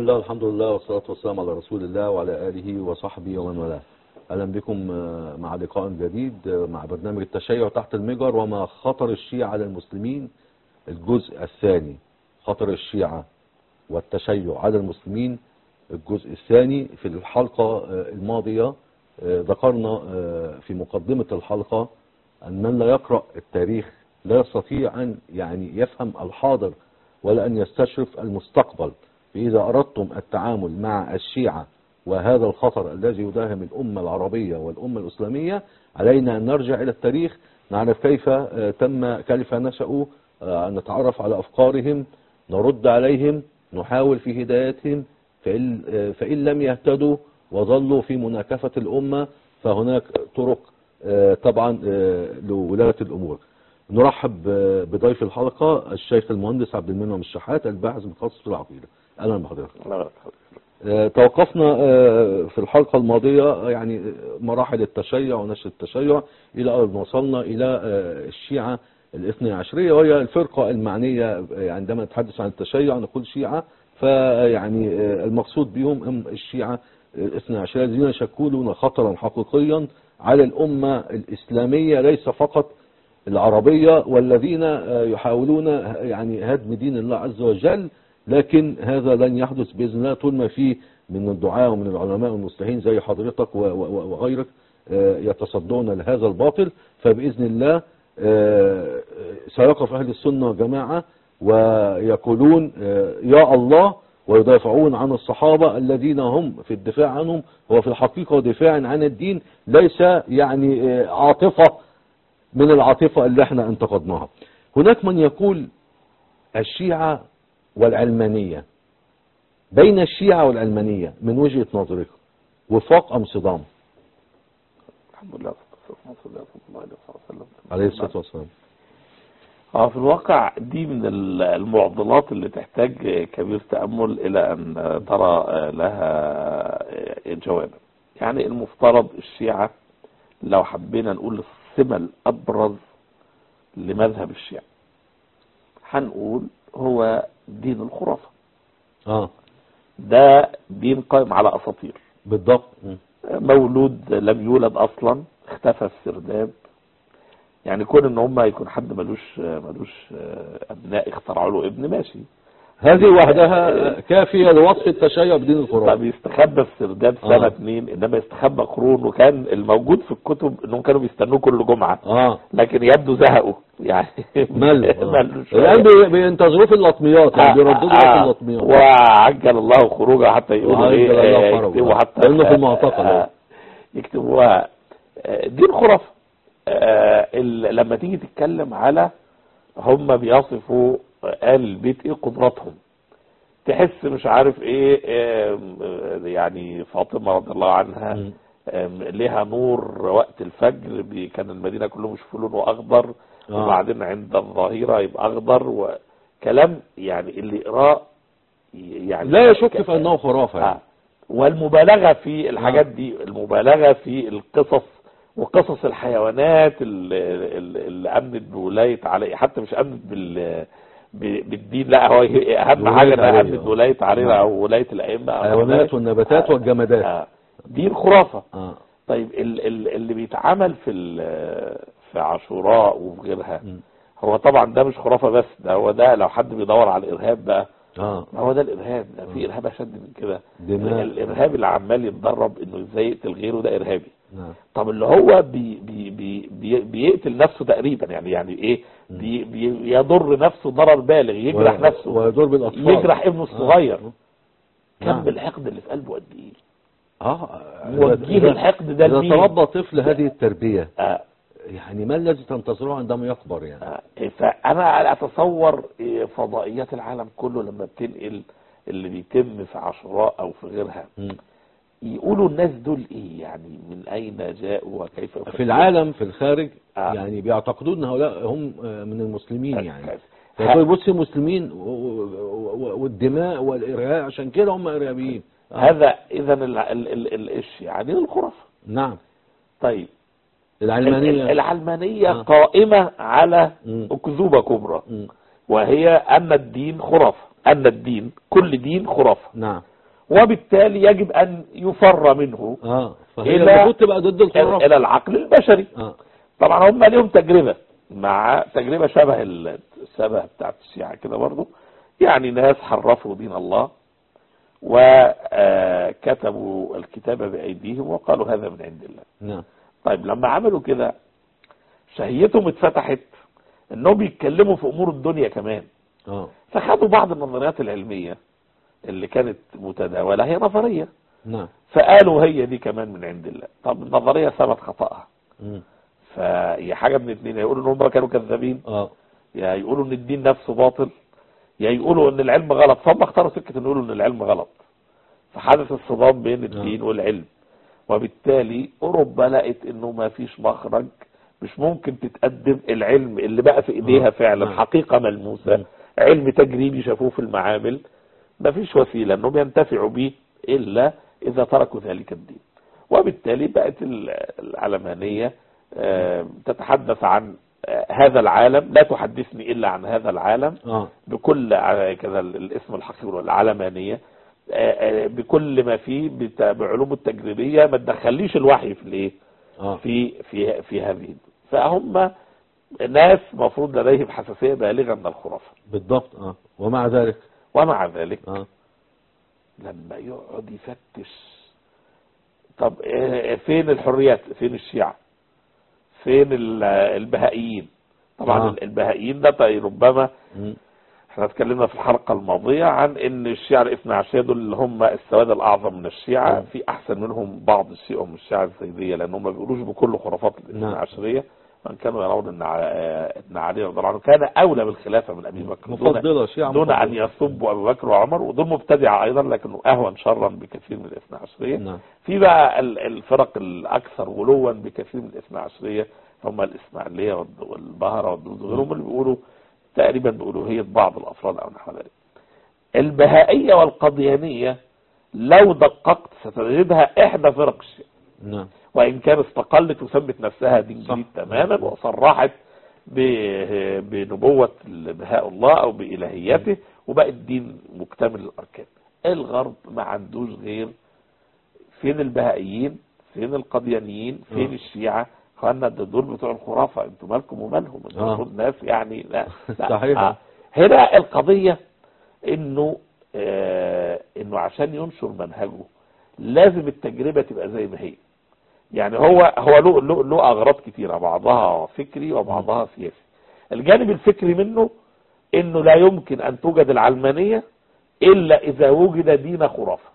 الله الحمد لله والصلاة والسلام على رسول الله وعلى آله وصحبه ومن والاه أهلا بكم آه، مع لقاء جديد آه، مع برنامج التشيع تحت المجر وما خطر الشيعة على المسلمين الجزء الثاني خطر الشيعة والتشيع على المسلمين الجزء الثاني في الحلقة آه، الماضية آه، ذكرنا آه، في مقدمة الحلقة أن من لا يقرأ التاريخ لا يستطيع أن يعني يفهم الحاضر ولا أن يستشرف المستقبل فإذا أردتم التعامل مع الشيعة وهذا الخطر الذي يداهم الأمة العربية والأمة الإسلامية علينا أن نرجع إلى التاريخ نعرف كيف آه، تم كيف نشأوا آه، أن نتعرف على أفكارهم نرد عليهم نحاول في هدايتهم فإن, آه، فإن لم يهتدوا وظلوا في مناكفة الأمة فهناك طرق آه، طبعا آه، لولاية الأمور نرحب آه، بضيف الحلقة الشيخ المهندس عبد المنعم الشحات الباحث متخصص في العقيدة أهلا بحضرتك الله يبارك فيك. آه، توقفنا آه، في الحلقة الماضية آه، يعني مراحل التشيع ونشر التشيع إلى أن وصلنا إلى آه، الشيعة الاثنى عشرية وهي الفرقة المعنية آه، عندما نتحدث عن التشيع نقول شيعة فيعني آه، المقصود بهم هم الشيعة الاثنى عشرية الذين يشكلون خطرا حقيقيا على الأمة الإسلامية ليس فقط العربية والذين آه، يحاولون آه، يعني هدم دين الله عز وجل لكن هذا لن يحدث بإذن الله طول ما في من الدعاء ومن العلماء والمصلحين زي حضرتك و- و- وغيرك آه، يتصدون لهذا الباطل فبإذن الله آه، سيقف أهل السنة والجماعة ويقولون آه، يا الله ويدافعون عن الصحابة الذين هم في الدفاع عنهم هو في الحقيقة دفاع عن الدين ليس يعني آه، عاطفة من العاطفة اللي احنا انتقدناها هناك من يقول الشيعة والعلمانية بين الشيعة والعلمانية من وجهة نظرك وفاق أم صدام الحمد لله والصلاة والسلام على رسول الله صلى الله عليه وسلم عليه الصلاة والسلام اه في الواقع دي من ال- المعضلات اللي تحتاج كبير تأمل إلى أن ترى لها جوابا يعني المفترض الشيعة لو حبينا نقول السمة الأبرز لمذهب الشيعة هنقول هو دين الخرافة اه ده دين قائم على أساطير بالضبط م. مولود لم يولد اصلا اختفى في سرداب يعني كون ان هم يكون حد ملوش ملوش ابناء اخترعوا له ابن ماشي هذه وحدها كافية لوصف التشيع بدين طب الخرافة يستخبى في سرداب سنة آه. اتنين انما يستخبى قرون وكان الموجود في الكتب انهم كانوا بيستنوه كل جمعة اه لكن يبدو زهقوا يعني مل آه. ملوا شوية. الآن بي- بينتظروه في اللطميات يعني بيرددوا له في اللطميات وعجل الله خروجه حتى يقولوا وعجل ايه الله آه، خرجه. يكتبوا حتى لأنه في المعتقل. آه، يكتبوها آه، دين خرافة آه، ال- لما تيجي تتكلم على هم بيصفوا آل البيت ايه قدراتهم تحس مش عارف ايه آم، آه، يعني فاطمة رضي الله عنها م. آم، ليها نور وقت الفجر بي- كان المدينة كلهم يشوفوا لونه اخضر آه. وبعدين عند الظهيرة يبقى اخضر وكلام يعني اللي يقراه يعني لا يشك في أنه خرافة آه. يعني. والمبالغة في الحاجات دي المبالغة في القصص وقصص الحيوانات اللي, اللي امنت بولاية علي حتى مش امنت بال ب- بالدين لا هو هي اهم بولاية حاجة انها علي، امنت آه. بولاية علينا نعم. او ولاية الائمة أو الحيوانات ولاية- والنباتات آه. والجمادات آه. دين خرافة اه طيب ال ال اللي بيتعمل في ال- في عاشوراء وفي غيرها م. هو طبعا ده مش خرافة بس ده هو ده لو حد بيدور على الارهاب بقى اه ما هو ده الارهاب ده في ارهاب اشد من كده دماء. الارهاب اللي عمال يتدرب انه ازاي يقتل غيره ده ارهابي نعم طب اللي هو بي بي بي بي بيقتل نفسه تقريبا يعني يعني ايه بي بي يضر نفسه ضرر بالغ يجرح و- نفسه ويدور بالأطفال يجرح ابنه الصغير نعم. كم الحقد اللي في قلبه قد ايه اه موجه إذا- الحقد ده إذا لمين؟ تربى طفل هذه التربية آه يعني ما الذي تنتظره عندما يكبر يعني آه فانا اتصور إيه، فضائيات العالم كله لما بتنقل اللي بيتم في عاشوراء او في غيرها م. يقولوا الناس دول ايه يعني من اين جاءوا وكيف في العالم في الخارج آه. يعني بيعتقدون ان هؤلاء هم آه، من المسلمين يعني ها- فيقول بص المسلمين و- و- و- والدماء والارهاب عشان كده هم ارهابيين آه. هذا اذا ال- ال- ال- ال- الشيعة دين الخرافة نعم طيب ال- ال- العلمانية العلمانية آه. قائمة على مم. أكذوبة كبرى م. وهي أن الدين خرافة أن الدين كل دين خرافة نعم وبالتالي يجب ان يفر منه اه فهي إلى- المفروض تبقى ضد الخرافة الى العقل البشري اه طبعا هم ليهم تجربة مع تجربة شبه ال- الشبه بتاعت الشيعة كده برضو يعني ناس حرفوا دين الله وكتبوا الكتاب بأيديهم وقالوا هذا من عند الله نعم طيب لما عملوا كده شهيتهم اتفتحت انهم بيتكلموا في امور الدنيا كمان اه فخدوا بعض النظريات العلمية اللي كانت متداولة هي نظرية نعم فقالوا هي دي كمان من عند الله طب النظرية ثبت خطأها مم. فهي حاجة من اتنين يا يقولوا ان هم كانوا كذابين اه يا يقولوا ان الدين نفسه باطل يا يقولوا ان العلم غلط فهم اختاروا سكة ان يقولوا ان العلم غلط فحدث الصدام بين الدين والعلم وبالتالي اوروبا لقت انه ما فيش مخرج مش ممكن تتقدم العلم اللي بقى في ايديها آه. فعلا نعم. حقيقة ملموسة مم. علم تجريبي شافوه في المعامل ما فيش وسيلة انهم ينتفعوا به الا اذا تركوا ذلك الدين وبالتالي بقت ال- العلمانية آه، تتحدث عن آه، هذا العالم لا تحدثني الا عن هذا العالم اه بكل ع- كذا الاسم الحقيقي العلمانية آه، آه، بكل ما فيه بت- بعلومه التجريبية ما تدخليش الوحي في الايه اه في في في هذه فهم ناس مفروض لديهم حساسية بالغة من الخرافة بالضبط اه ومع ذلك ومع ذلك اه لما يقعد يفتش طب آه، فين الحريات فين الشيعة فين ال- البهائيين طبعا آه. البهائيين ده طيب ربما مم. احنا اتكلمنا في الحلقة الماضية عن ان الشيعة الاثنى عشرية دول اللي هم السواد الاعظم من الشيعة مم. في احسن منهم بعض الشيعة هم الشيعة الزيدية لان هم ما بيقولوش بكل خرافات الاثنى نعم. عشرية وان كانوا يرون ان ع- آه، ان علي رضي الله عنه كان اولى بالخلافة من ابي بكر دون مفضلة شيعة دون ان مفضلة. يسبوا ابو بكر وعمر ودول مبتدعة ايضا لكنه اهون شرا بكثير من الاثنى عشرية نعم في بقى ال- الفرق الاكثر غلوا بكثير من الاثنى عشرية هم الاسماعيلية والد- والبهرة والدروز وغيرهم اللي بيقولوا تقريبا بألوهية بعض الافراد او نحو ذلك البهائية والقضيانية لو دققت ستجدها احدى فرق الشيعة نعم وان كان استقلت وسمت نفسها دين صح. جديد تماما وصرحت ب- بنبوة بهاء الله او بإلهيته وبقى الدين مكتمل الاركان الغرب ما عندوش غير فين البهائيين فين القديانيين فين آه. الشيعة اخوانا ده دول بتوع الخرافة انتوا مالكم ومالهم انتوا آه. المفروض ناس يعني لا, لا. صحيح. آه. هنا القضية انه آه انه عشان ينشر منهجه لازم التجربة تبقى زي ما هي يعني هو هو له له له اغراض كتيرة بعضها فكري وبعضها سياسي الجانب الفكري منه انه لا يمكن ان توجد العلمانية الا اذا وجد دين خرافة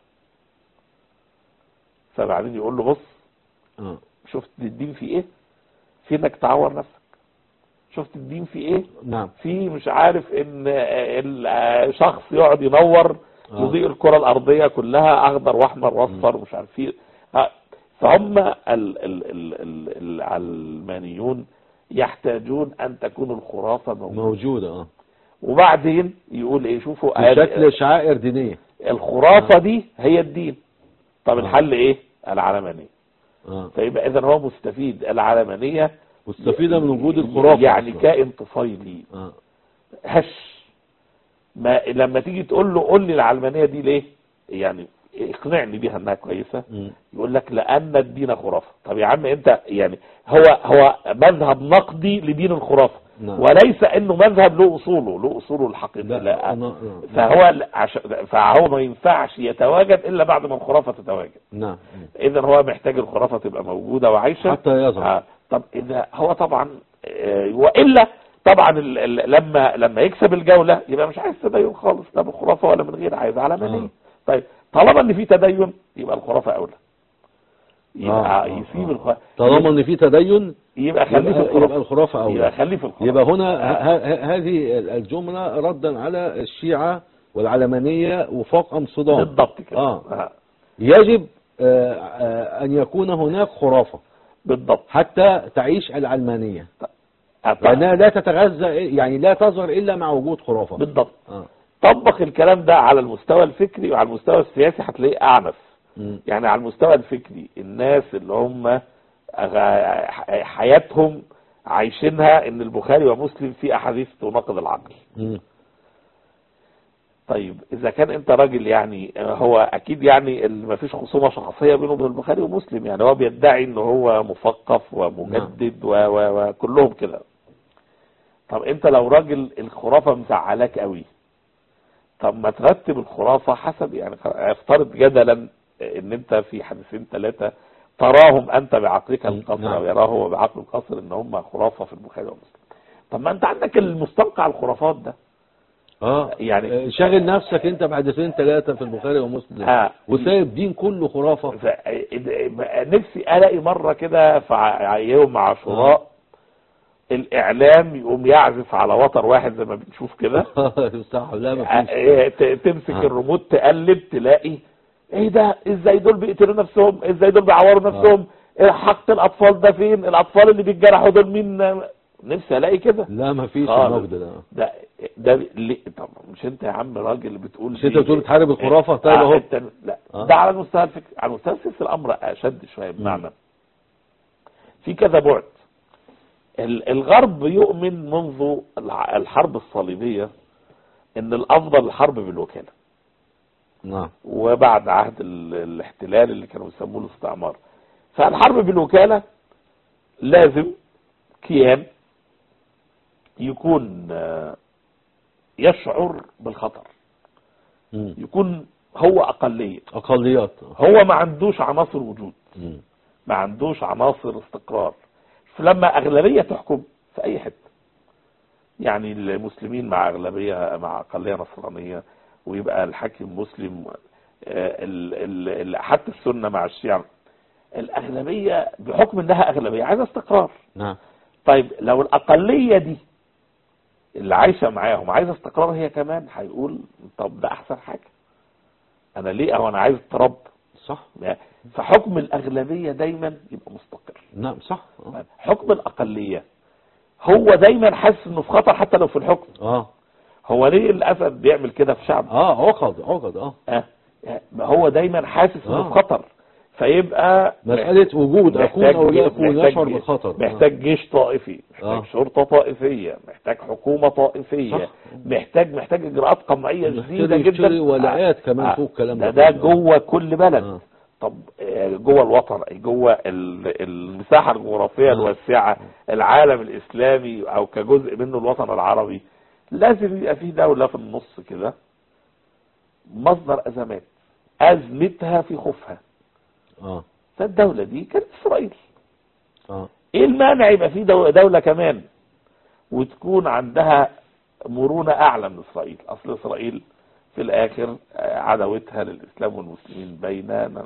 فبعدين يقول له بص اه شفت الدين في ايه في انك تعور نفسك شفت الدين في ايه نعم في مش عارف ان ال- شخص يقعد ينور آه. يضيء الكرة الارضية كلها اخضر واحمر واصفر ومش عارف ايه آه، فهم ال- ال- ال- ال- العلمانيون يحتاجون ان تكون الخرافة موجودة موجودة اه وبعدين يقول ايه شوفوا آدي- بشكل شعائر دينية الخرافة دي هي الدين طب آه. الحل ايه العلمانية اه فيبقى اذا هو مستفيد العلمانية مستفيدة من وجود الخرافة يعني أصلاً. كائن طفيلي اه هش ما لما تيجي تقول له قول لي العلمانية دي ليه يعني اقنعني بيها انها كويسة مم. يقول لك لان الدين خرافة طب يا عم انت يعني هو هو مذهب نقدي لدين الخرافة نعم. وليس انه مذهب له اصوله له اصوله الحقيقية لا لا أنا- آه. فهو عش... فهو ما ينفعش يتواجد الا بعد ما الخرافة تتواجد نعم اذا هو محتاج الخرافة تبقى موجودة وعايشة حتى يظهر آه. طب اذا هو طبعا آه، والا طبعا ال- ال- لما لما يكسب الجولة يبقى مش عايز تدين خالص لا بالخرافة ولا من غير عايز علمانية آه. طيب طالما ان في تدين يبقى الخرافة اولى يبقى آه، آه، يسيب آه. الخرافة طالما ان في تدين يبقى خليه في يبقى, يبقى الخرافة الخرافة يبقى اولى خليه في الخرافة يبقى هنا آه. ه- ه- هذه الجملة ردا على الشيعة والعلمانية وفاق ام صدام بالضبط كده آه. آه. يجب آه، آه، ان يكون هناك خرافة بالضبط حتى تعيش العلمانية آه، طيب. لانها لا تتغذى يعني لا تظهر الا مع وجود خرافة بالضبط آه. طبق الكلام ده على المستوى الفكري وعلى المستوى السياسي هتلاقيه اعنف مم. يعني على المستوى الفكري الناس اللي هم أغ- حياتهم عايشينها ان البخاري ومسلم في احاديث تناقض العقل مم. طيب اذا كان انت راجل يعني هو اكيد يعني ما فيش خصومه شخصيه بينه وبين البخاري ومسلم يعني هو بيدعي ان هو مثقف ومجدد و- و- وكلهم كده طب انت لو راجل الخرافه مزعلاك قوي طب ما ترتب الخرافه حسب يعني افترض جدلا ان انت في حديثين ثلاثه تراهم انت بعقلك القصر نعم. او يراه هو بعقله القصر ان هم خرافه في البخاري ومسلم طب ما انت عندك المستنقع الخرافات ده اه يعني- آه، شاغل نفسك انت بحديثين ثلاثه في البخاري ومسلم آه. وسايب دين كله خرافه ف- نفسي الاقي مره كده في ع- يوم عاشوراء الاعلام يقوم يعزف على وتر واحد زي ما بنشوف كده صح لا ما آه، فيش ت- تمسك آه. الريموت تقلب تلاقي ايه ده ازاي دول بيقتلوا نفسهم ازاي دول بيعوروا نفسهم إيه حق الاطفال ده فين الاطفال اللي بيتجرحوا دول مين نفسي الاقي كده لا ما فيش خالص. الموجود ده ده ده ليه طب مش انت يا عم راجل بتقول مش انت لي- بتقول بتحارب الخرافه طيب آه اهو انت لا آه. ده على المستوى الفكري على المستوى السياسي الامر اشد شويه بمعنى في كذا بعد ال- الغرب يؤمن منذ الع- الحرب الصليبيه ان الافضل الحرب بالوكاله نعم وبعد عهد ال- الاحتلال اللي كانوا يسموه الاستعمار فالحرب بالوكاله لازم كيان يكون آه، يشعر بالخطر مم. يكون هو اقليه اقليات هو ما عندوش عناصر وجود مم. ما عندوش عناصر استقرار فلما اغلبيه تحكم في اي حته يعني المسلمين مع اغلبيه مع اقليه نصرانيه ويبقى الحاكم مسلم آه، ال- ال- ال- حتى السنه مع الشيعه الاغلبيه بحكم انها اغلبيه عايزه استقرار نعم طيب لو الاقليه دي اللي عايشه معاهم عايزه استقرار هي كمان هيقول طب ده احسن حاجه انا ليه او انا عايز اضطراب صح فحكم الأغلبية دايما يبقى مستقر نعم صح آه. حكم الأقلية هو دايما حاسس انه في خطر حتى لو في الحكم اه هو ليه الأسد بيعمل كده في شعبه اه عقد عقد اه آه. ما هو دايما حاسس انه آه. في خطر فيبقى مسألة وجود أكون محتاج- أو لا أكون محتاج- يشعر بالخطر محتاج جيش طائفي محتاج آه. شرطة طائفية محتاج حكومة طائفية صح. محتاج محتاج إجراءات قمعية جديدة يشتري جدا يشتري ولاءات كمان آه. فوق الكلام ده ده كله. جوه كل بلد آه. طب آه، جوه الوطن أي جوه ال- المساحة الجغرافية آه. الواسعة العالم الإسلامي أو كجزء منه الوطن العربي لازم يبقى في دولة في النص كده مصدر أزمات أزمتها في خوفها اه فالدولة دي كانت إسرائيل اه ايه المانع يبقى في دو- دولة كمان وتكون عندها مرونة اعلى من اسرائيل اصل اسرائيل في الاخر آه، عداوتها للاسلام والمسلمين بيننا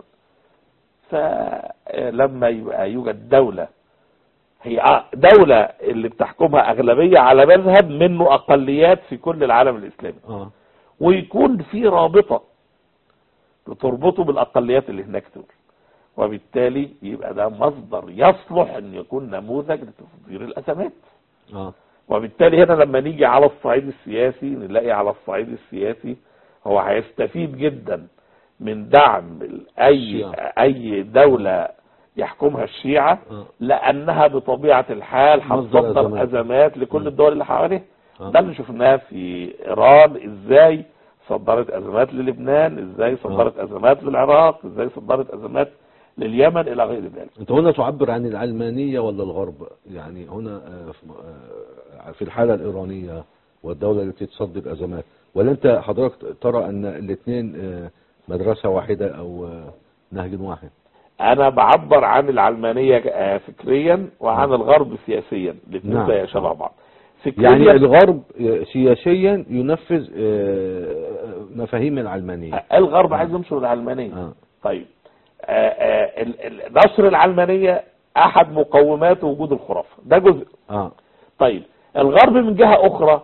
فلما يبقى يوجد دولة هي آه، دولة اللي بتحكمها اغلبية على مذهب منه اقليات في كل العالم الاسلامي اه ويكون في رابطة بتربطه بالاقليات اللي هناك دول وبالتالي يبقى ده مصدر يصلح ان يكون نموذج لتصدير الازمات اه وبالتالي هنا لما نيجي على الصعيد السياسي نلاقي على الصعيد السياسي هو هيستفيد جدا من دعم اي الشيعة. اي دولة يحكمها الشيعة آه. لانها بطبيعة الحال مصدر هتصدر أزمات. ازمات لكل م. الدول اللي حواليها آه. ده اللي شفناه في ايران ازاي صدرت ازمات للبنان ازاي صدرت ازمات للعراق ازاي صدرت ازمات لليمن الى غير ذلك انت هنا تعبر عن العلمانية ولا الغرب يعني هنا آه، في- آه، في الحالة الإيرانية والدولة التي تصدر أزمات ولا أنت حضرتك ترى أن الاثنين آه، مدرسة واحدة أو آه، نهج واحد انا بعبر عن العلمانية آه، فكريا وعن الغرب سياسيا الاثنين نعم. زي شبه بعض فكريا يعني الغرب آه، سياسيا ينفذ آه، مفاهيم العلمانية الغرب عايز ينشر العلمانية آه. طيب آه، آه، ال- ال- نشر العلمانية احد مقومات وجود الخرافة ده جزء اه طيب الغرب من جهة اخرى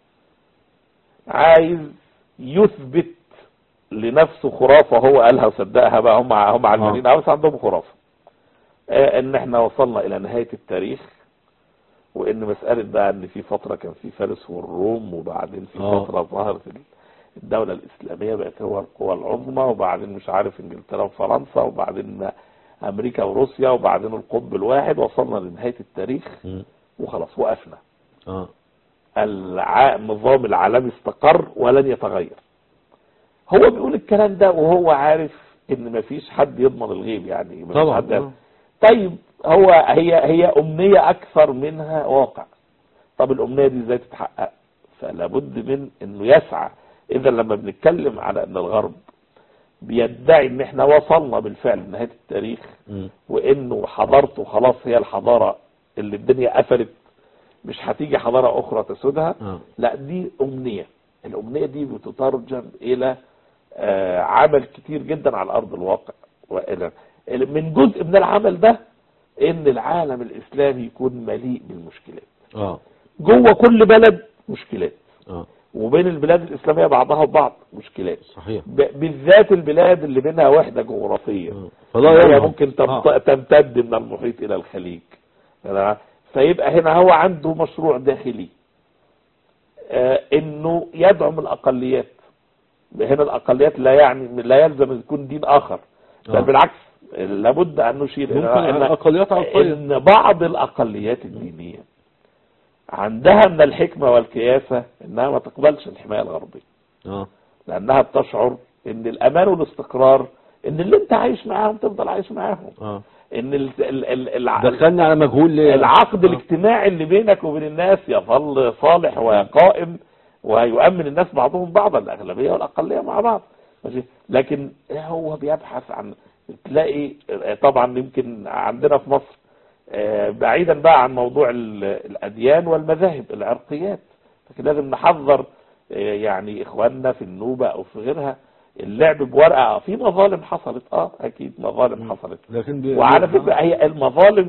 عايز يثبت لنفسه خرافة هو قالها وصدقها بقى هم هم علمانيين أو بس عندهم خرافة آه، ان احنا وصلنا الى نهاية التاريخ وان مسألة بقى ان في فترة كان في فارس والروم وبعدين في آه. فترة ظهرت الدولة الاسلامية بقت هو القوى العظمى وبعدين مش عارف انجلترا وفرنسا وبعدين امريكا وروسيا وبعدين القطب الواحد وصلنا لنهاية التاريخ م. وخلاص وقفنا اه الع- النظام العالمي استقر ولن يتغير هو بيقول الكلام ده وهو عارف ان مفيش حد يضمن الغيب يعني مفيش طبعا حد آه. طيب هو هي هي امنيه اكثر منها واقع طب الامنيه دي ازاي تتحقق فلا بد من انه يسعى اذا لما بنتكلم على ان الغرب بيدعي ان احنا وصلنا بالفعل لنهايه التاريخ مم. وانه حضارته خلاص هي الحضاره اللي الدنيا قفلت مش هتيجي حضاره اخرى تسودها آه. لا دي امنيه الامنيه دي بتترجم الى آه، عمل كتير جدا على ارض الواقع والى من جزء من العمل ده ان العالم الاسلامي يكون مليء بالمشكلات اه جوه كل بلد مشكلات اه وبين البلاد الاسلاميه بعضها وبعض مشكلات صحيح ب- بالذات البلاد اللي بينها وحده جغرافيه آه. فلا هي يرغب. ممكن تمت- آه. تمتد من المحيط الى الخليج تمام؟ فيبقى هنا هو عنده مشروع داخلي آه، انه يدعم الاقليات هنا الاقليات لا يعني لا يلزم ان يكون دين اخر بل آه. بالعكس لابد ان نشير ممكن الى ان اقليات عرقيه ان بعض الاقليات الدينيه عندها من الحكمه والكياسه انها ما تقبلش الحمايه الغربيه اه لانها بتشعر ان الامان والاستقرار ان اللي انت عايش معاهم تفضل عايش معاهم اه ان ال ال ال الع- دخلني على مجهول ليه العقد آه. الاجتماعي اللي بينك وبين الناس يظل صالح وقائم ويؤمن الناس بعضهم بعضا الاغلبيه والاقليه مع بعض ماشي لكن هو بيبحث عن تلاقي طبعا يمكن عندنا في مصر آه، بعيدا بقى عن موضوع ال- الاديان والمذاهب العرقيات لكن لازم نحذر آه، يعني اخواننا في النوبه او في غيرها اللعب بورقه آه، في مظالم حصلت اه اكيد مظالم حصلت لكن بي... وعلى بي- فكرة هي المظالم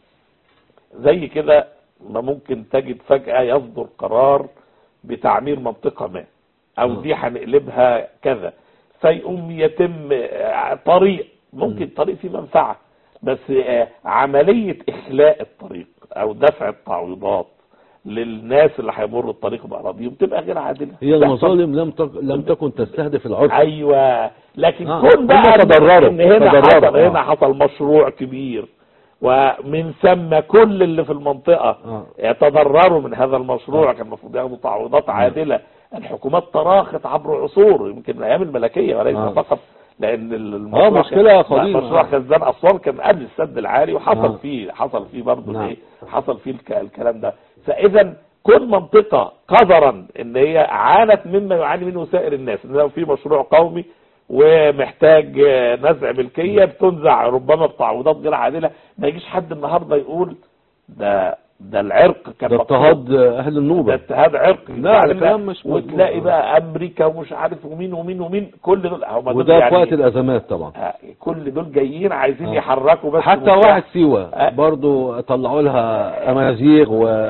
زي كده ما ممكن تجد فجأة يصدر قرار بتعمير منطقة ما او آه. دي هنقلبها كذا فيقوم يتم آه، طريق ممكن طريق فيه منفعة بس آه، عملية اخلاء الطريق او دفع التعويضات للناس اللي هيمروا الطريق بأراضيهم تبقى غير عادلة هي تحصل المظالم لم تك... لم تكن تستهدف العرف ايوه لكن آه. كون هم بقى تضرروا. ان هنا تضرروا. حصل آه. هنا حصل مشروع كبير ومن ثم كل اللي في المنطقه آه. يتضرروا من هذا المشروع كان المفروض ياخدوا تعويضات عادله الحكومات تراخت عبر عصور يمكن من ايام الملكيه وليس آه. فقط لان المشروع آه، مشكلة كان- قديمة. مشروع خزان اسوان كان قبل السد العالي وحصل آه. فيه حصل فيه برضه نعم. ايه حصل فيه الك- الكلام ده فاذا كل منطقه قدرا ان هي عانت مما يعاني منه سائر الناس ان لو في مشروع قومي ومحتاج آه، نزع ملكيه بتنزع ربما بتعويضات غير عادله ما يجيش حد النهارده يقول ده ده العرق كان ده مقصود. اضطهاد اهل ده النوبه اضطهاد عرقي لا، بعد الكلام كده مش مظبوط. وتلاقي آه. بقى امريكا ومش عارف ومين ومين ومين كل دول هم دول وده في وقت يعني الازمات طبعا آه، كل دول جايين عايزين آه. يحركوا بس حتى مش- واحد سيوة آه. برضو طلعوا لها امازيغ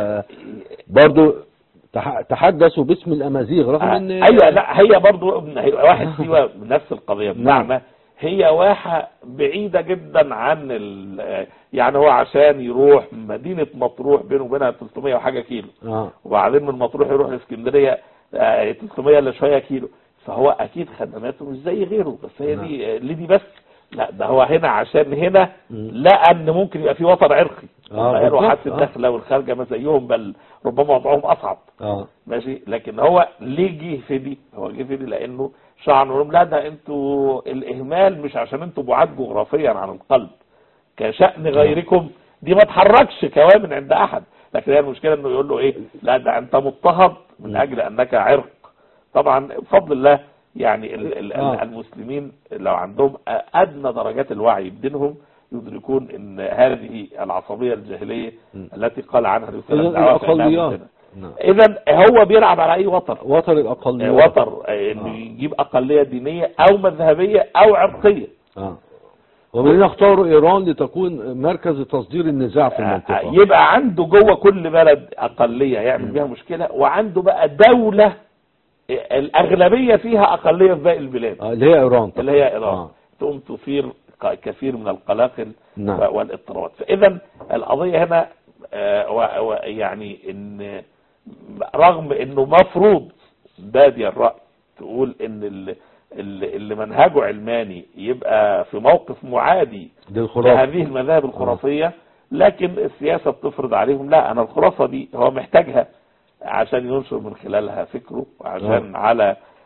وبرضو تح- تحدثوا باسم الامازيغ رغم آه، ان ايوه لا هي برضو ابن- هي واحد سيوة نفس القضيه بمعنى هي واحة بعيدة جدا عن ال يعني هو عشان يروح مدينة مطروح بينه وبينها 300 وحاجة كيلو اه وبعدين من مطروح يروح لاسكندرية آه، 300 الا شوية كيلو فهو اكيد خدماته مش زي غيره بس هي نعم. دي ليه دي بس لا ده هو هنا عشان هنا مم. لقى ان ممكن يبقى في وطن عرقي آه، قالوا بالظبط، حتى آه. الداخله والخارجه ما زيهم بل ربما وضعهم اصعب اه ماشي لكن هو ليه جه في دي هو جه في دي لانه شعر لهم لا ده انتوا الاهمال مش عشان انتوا بعاد جغرافيا عن القلب كشأن غيركم دي ما تحركش كوامن عند احد لكن هي المشكله انه يقول له ايه لا ده انت مضطهد من اجل انك عرق طبعا بفضل الله يعني ال- ال- آه. المسلمين لو عندهم ادنى درجات الوعي بدينهم يدركون ان هذه العصبيه الجاهليه م. التي قال عنها النبي صلى إذن الله عليه وسلم الاقليات إنها نعم. اذا هو بيلعب على اي وتر وتر الاقليات وتر آه، انه آه. يجيب اقليه دينيه او مذهبيه او عرقيه اه ومن اختاروا ايران لتكون مركز تصدير النزاع في آه، المنطقه يبقى عنده جوه كل بلد اقليه يعمل بيها مشكله وعنده بقى دوله آه، الاغلبيه فيها اقليه في باقي البلاد آه، اللي هي ايران طبعا. اللي هي ايران آه. تقوم تثير ق- كثير من القلاقل نعم. و- والاضطرابات فاذا القضيه هنا آه، و- و- يعني ان رغم انه مفروض بادي الراي تقول ان اللي, اللي اللي منهجه علماني يبقى في موقف معادي للخرافه لهذه المذاهب الخرافيه لكن السياسه بتفرض عليهم لا انا الخرافه دي هو محتاجها عشان ينشر من خلالها فكره وعشان على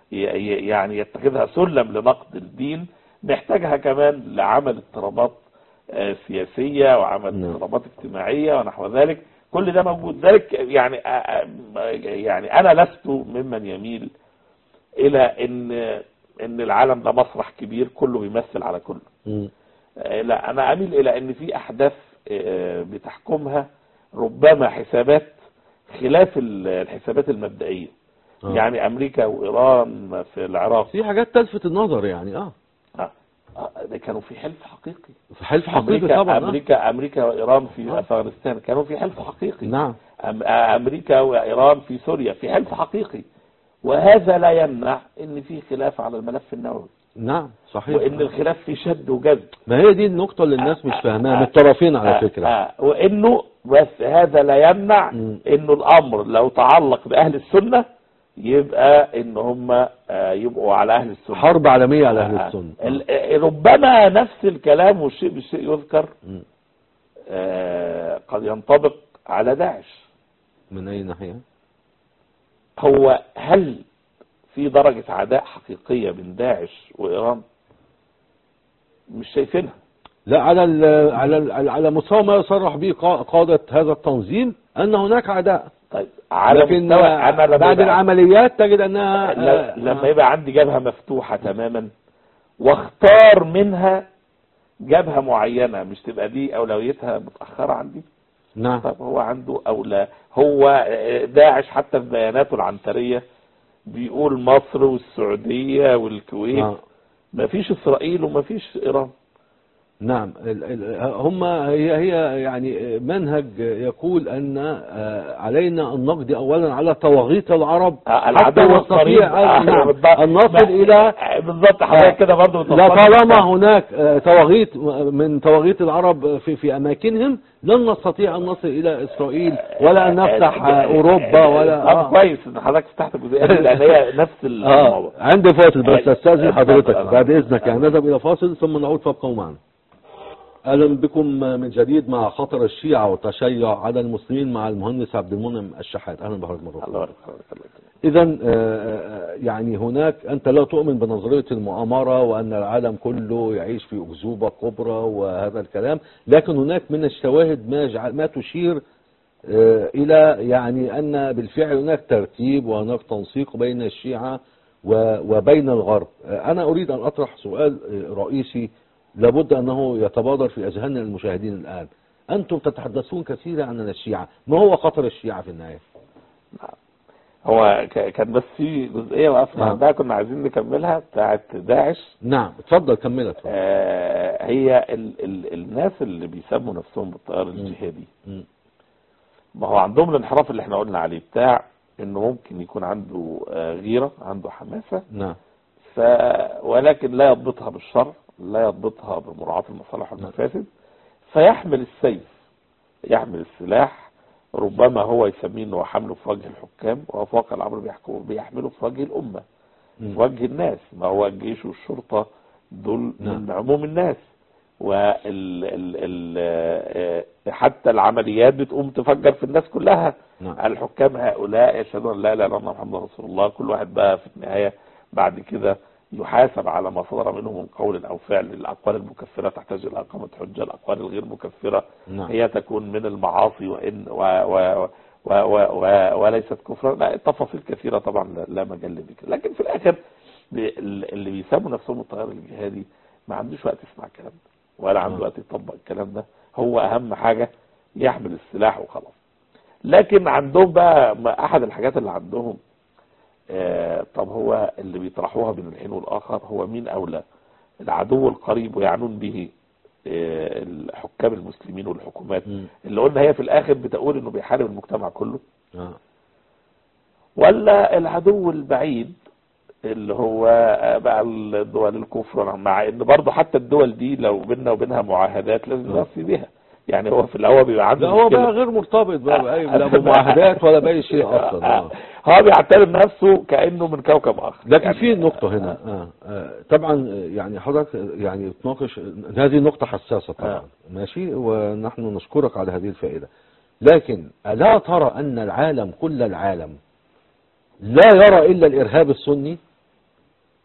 ي- ي- يعني يتخذها سلم لنقد الدين محتاجها كمان لعمل اضطرابات آه، سياسية وعمل نعم. اضطرابات اجتماعية ونحو ذلك كل ده موجود ذلك يعني آه، آه، يعني أنا لست ممن يميل إلى إن إن العالم ده مسرح كبير كله بيمثل على كله مم. آه، لا انا اميل الى ان في احداث آه، بتحكمها ربما حسابات خلاف ال- الحسابات المبدئيه آه. يعني امريكا وايران في العراق في حاجات تلفت النظر يعني اه آه، آه، ده كانوا في حلف حقيقي في حلف حقيقي امريكا طبعا آه. امريكا امريكا وايران في آه. افغانستان كانوا في حلف حقيقي نعم أم- آه، امريكا وايران في سوريا في حلف حقيقي وهذا لا يمنع ان في خلاف على الملف النووي نعم صحيح وان الخلاف في شد وجذب ما هي دي النقطة اللي الناس مش فاهماها من الطرفين على آه، فكرة آه وانه بس هذا لا يمنع مم. انه الامر لو تعلق باهل السنه يبقى ان هم آه، يبقوا على اهل السنه حرب عالمية على أهل آه، السنة ال- آه، ربما نفس الكلام والشيء بالشيء يذكر مم. آه، قد ينطبق على داعش من أي ناحية هو هل في درجة عداء حقيقية بين داعش وإيران مش شايفينها لا على ال على ال على مستوى ما يصرح به قا- قادة هذا التنظيم أن هناك عداء طيب على لكن مستوى أنا لما بعد يبقى- العمليات تجد أنها ل- آه، لما يبقى عندي جبهة مفتوحة تماما واختار منها جبهة معينة مش تبقى دي أولويتها متأخرة عندي نعم طب هو عنده أولى هو داعش حتى في بياناته العنترية بيقول مصر والسعودية والكويت آه. ما فيش إسرائيل وما فيش إيران نعم ال- ال- هم هي هي يعني منهج يقول ان آه، علينا ان نقضي اولا على طواغيت العرب آه، حتى العدو القريب نستطيع آه، أن- نعم، بالضبط. ان نصل ما- الى بالظبط حضرتك كده برضه لا طالما هناك آه، طواغيت من طواغيت العرب في في اماكنهم لن نستطيع ان نصل الى اسرائيل ولا ان نفتح آه، اوروبا ولا آه. كويس ان حضرتك فتحت الجزئيه دي لان هي نفس اه الموضوع عندي فاصل بس استاذن حضرتك اتفضل. بعد اذنك يعني نذهب الى فاصل ثم نعود فابقوا معنا اهلا بكم من جديد مع خطر الشيعة والتشيع على المسلمين مع المهندس عبد المنعم الشحات اهلا بحضرتك مره الله يبارك فيك. اذا يعني هناك انت لا تؤمن بنظريه المؤامره وان العالم كله يعيش في اكذوبه كبرى وهذا الكلام لكن هناك من الشواهد ما يجعل ما تشير آه، الى يعني ان بالفعل هناك ترتيب وهناك تنسيق بين الشيعه و- وبين الغرب آه، انا اريد ان اطرح سؤال آه، رئيسي لابد انه يتبادر في اذهان المشاهدين الان انتم تتحدثون كثيرا عن الشيعه ما هو خطر الشيعه في النهايه هو ك- كان بس في جزئيه وقفنا نعم. عندها كنا عايزين نكملها بتاعت داعش نعم اتفضل كملها اتفضل. آه هي ال ال الناس اللي بيسموا نفسهم بالتيار الجهادي مم. ما هو عندهم الانحراف اللي احنا قلنا عليه بتاع انه ممكن يكون عنده آه، غيره عنده حماسه نعم ف ولكن لا يضبطها بالشر لا يضبطها بمراعاة المصالح والمفاسد فيحمل السيف يحمل السلاح ربما هو يسميه انه حمله في وجه الحكام وهو في واقع الامر بيحكم بيحمله في وجه الامه مم. في وجه الناس ما هو الجيش والشرطه دول نعم. من عموم الناس وال ال ال آه، حتى العمليات بتقوم تفجر في الناس كلها نعم. الحكام هؤلاء يشهدون ان لا اله الا الله محمد رسول الله كل واحد بقى في النهايه بعد كده يحاسب على ما صدر منه من قول او فعل الاقوال المكفره تحتاج الى اقامه حجه الاقوال الغير مكفره نعم. هي تكون من المعاصي وان و و و و و وليست كفرا لا تفاصيل كثيره طبعا لا- لا مجال لذكر لكن في الاخر ب- اللي بيسموا نفسهم التيار الجهادي ما عندوش وقت يسمع الكلام ده ولا عنده نعم. وقت يطبق الكلام ده هو اهم حاجه يحمل السلاح وخلاص لكن عندهم بقى ما- احد الحاجات اللي عندهم آه طب هو اللي بيطرحوها بين الحين والاخر هو مين اولى العدو القريب ويعنون به آه الحكام المسلمين والحكومات مم. اللي قلنا هي في الاخر بتقول انه بيحارب المجتمع كله آه. ولا العدو البعيد اللي هو آه، بقى الدول الكفر مع ان برضه حتى الدول دي لو بيننا وبينها معاهدات لازم نعم. نوفي بيها يعني هو في الاول بيبقى عنده لا هو مشكلة. بقى غير مرتبط بقى بأي لا بمعاهدات ولا بأي شيء أصلا آه. هو بيعتبر نفسه كأنه من كوكب آخر لكن يعني في نقطة هنا آه. آه. طبعا آه، يعني حضرتك آه، يعني تناقش هذه نقطة حساسة طبعا آه. ماشي ونحن نشكرك على هذه الفائدة لكن ألا ترى أن العالم كل العالم لا يرى إلا الإرهاب السني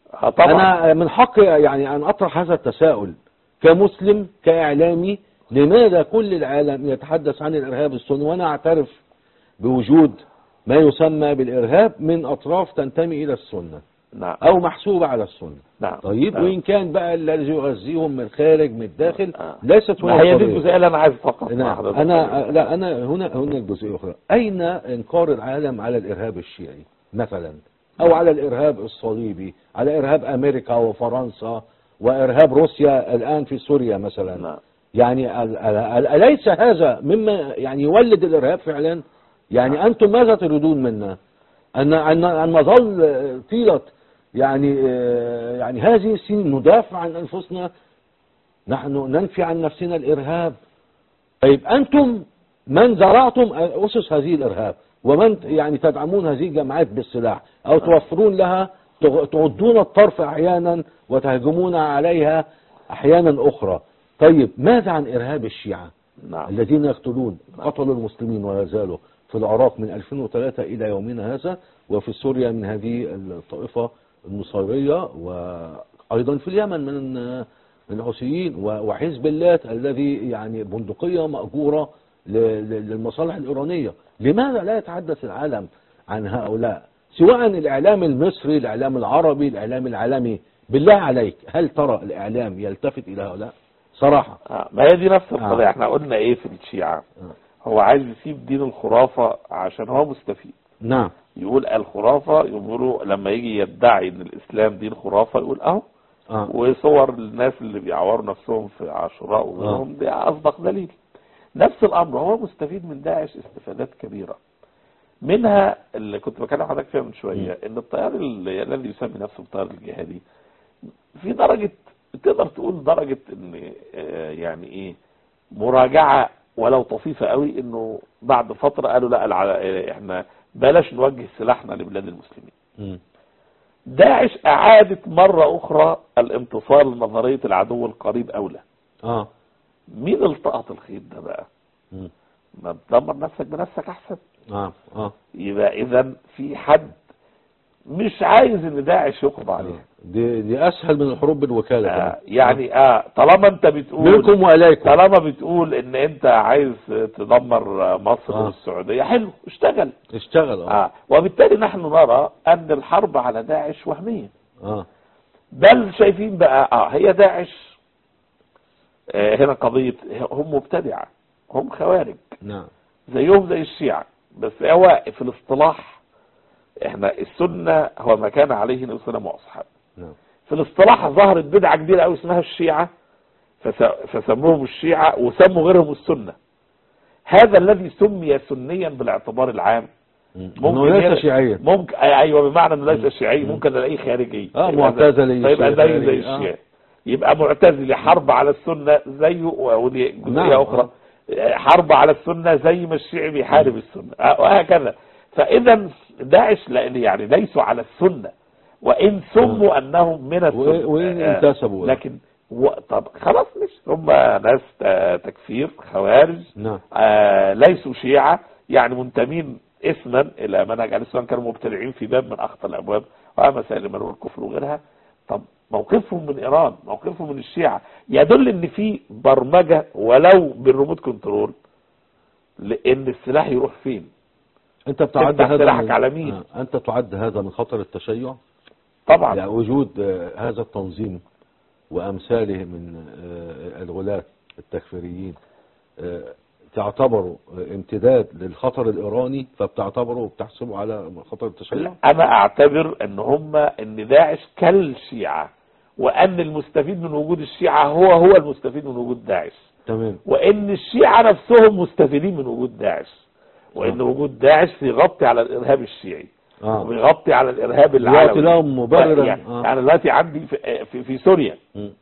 آه، طبعا انا من حقي يعني ان اطرح هذا التساؤل كمسلم كاعلامي لماذا كل العالم يتحدث عن الارهاب السني وانا اعترف بوجود ما يسمى بالارهاب من اطراف تنتمي الى السنه نعم او محسوبه على السنه نعم طيب نعم. وان كان بقى الذي يغذيهم من الخارج من الداخل آه. ليست ما هنا هي دي القضية. الجزئيه اللي انا عايز افقط مع نعم حضرتك انا لا انا هنا هنا الجزئيه الاخرى اين انكار العالم على الارهاب الشيعي مثلا او على الارهاب الصليبي على ارهاب امريكا وفرنسا وارهاب روسيا الان في سوريا مثلا نعم يعني ال- ال- ال- اليس هذا مما يعني يولد الارهاب فعلا يعني انتم ماذا تريدون منا ان ان ان نظل آه، طيله يعني آه، يعني هذه السنين ندافع عن انفسنا نحن ننفي عن نفسنا الارهاب طيب انتم من زرعتم اسس هذه الارهاب ومن يعني تدعمون هذه الجماعات بالسلاح او توفرون لها تغ- تعدون الطرف احيانا وتهجمون عليها احيانا اخرى طيب ماذا عن ارهاب الشيعه نعم الذين يقتلون قتلوا المسلمين ولا زالوا في العراق من 2003 إلى يومنا هذا وفي سوريا من هذه الطائفة النصيرية وأيضا في اليمن من من الحوثيين و- وحزب الله الذي يعني بندقية مأجورة ل- ل- للمصالح الإيرانية لماذا لا يتحدث العالم عن هؤلاء سواء الإعلام المصري الإعلام العربي الإعلام العالمي بالله عليك هل ترى الإعلام يلتفت إلى هؤلاء صراحة آه، ما هي دي نفس القضيه آه. احنا قلنا ايه في الشيعه آه. هو عايز يسيب دين الخرافه عشان هو مستفيد نعم يقول الخرافه يقولوا لما يجي يدعي ان الاسلام دين خرافه يقول اهو آه. وصور الناس اللي بيعوروا نفسهم في عاشوراء وغيرهم دي اصدق دليل نفس الامر هو مستفيد من داعش استفادات كبيره منها اللي كنت بكلم حضرتك فيها من شويه ان التيار اللي- الذي يسمي نفسه التيار الجهادي في درجه تقدر تقول درجه ان آه، يعني ايه مراجعه ولو طفيفه قوي انه بعد فتره قالوا لا الع- احنا بلاش نوجه سلاحنا لبلاد المسلمين مم. داعش أعادت مرة أخرى الانتصار لنظرية العدو القريب أولى اه مين التقط الخيط ده بقى مم. ما تدمر نفسك بنفسك أحسن اه اه يبقى إذا في حد مش عايز إن داعش يقضى عليه دي دي اسهل من الحروب بالوكاله آه كمان. يعني آه طالما أنت بتقول منكم واليكم طالما بتقول إن أنت عايز تدمر مصر آه. والسعودية حلو اشتغل اشتغل اه آه وبالتالي نحن نرى أن الحرب على داعش وهمية اه بل شايفين بقى اه هي داعش آه هنا قضية هم مبتدعة هم خوارج نعم زيهم زي الشيعة بس هو في الاصطلاح احنا السنة هو ما كان عليه النبي صلى الله عليه وسلم واصحابه نعم في الاصطلاح ظهرت بدعة كبيرة قوي اسمها الشيعة فس- فسموهم الشيعة وسموا غيرهم السنة هذا الذي سمي سنيا بالاعتبار العام مم. ممكن انه ليس هنا- شيعيا ممكن ايوه بمعنى انه ليس شيعي ممكن الاقيه خارجي آه، يبقى معتزلي، زي- فيبقى زي شيعي، زي آه. الشيعي يبقى معتزلي حرب على السنه زيه ودي جزئيه نعم، اخرى حرب على السنه زي ما الشيعي بيحارب السنه آه، وهكذا فاذا داعش لا- يعني ليسوا على السنه وان سموا انهم من السنه و- وإن آه، انتسبوا. لكن و... طب خلاص مش هم ناس آه، تكفير خوارج نعم آه ليسوا شيعة يعني منتمين اسما الى منهج اهل السنه كانوا مبتدعين في باب من اخطر الابواب ومسائل الايمان والكفر وغيرها طب موقفهم من ايران موقفهم من الشيعة يدل ان في برمجة ولو بالريموت كنترول لان السلاح يروح فين انت بتعد تفتح هذا سلاحك من على مين؟ آه. انت تعد هذا من خطر التشيع طبعا يعني وجود آه، هذا التنظيم وامثاله من آه، الغلاة التكفيريين آه، تعتبره آه، امتداد للخطر الايراني فبتعتبره وبتحسبه على خطر التشيع انا اعتبر ان هم ان داعش كالشيعة وان المستفيد من وجود الشيعة هو هو المستفيد من وجود داعش تمام وان الشيعة نفسهم مستفيدين من وجود داعش وان آه. وجود داعش بيغطي على الارهاب الشيعي اه وبيغطي على الارهاب يعطي العالمي لهم مبررا يعني, آه. يعني دلوقتي عندي في, في, في سوريا مم.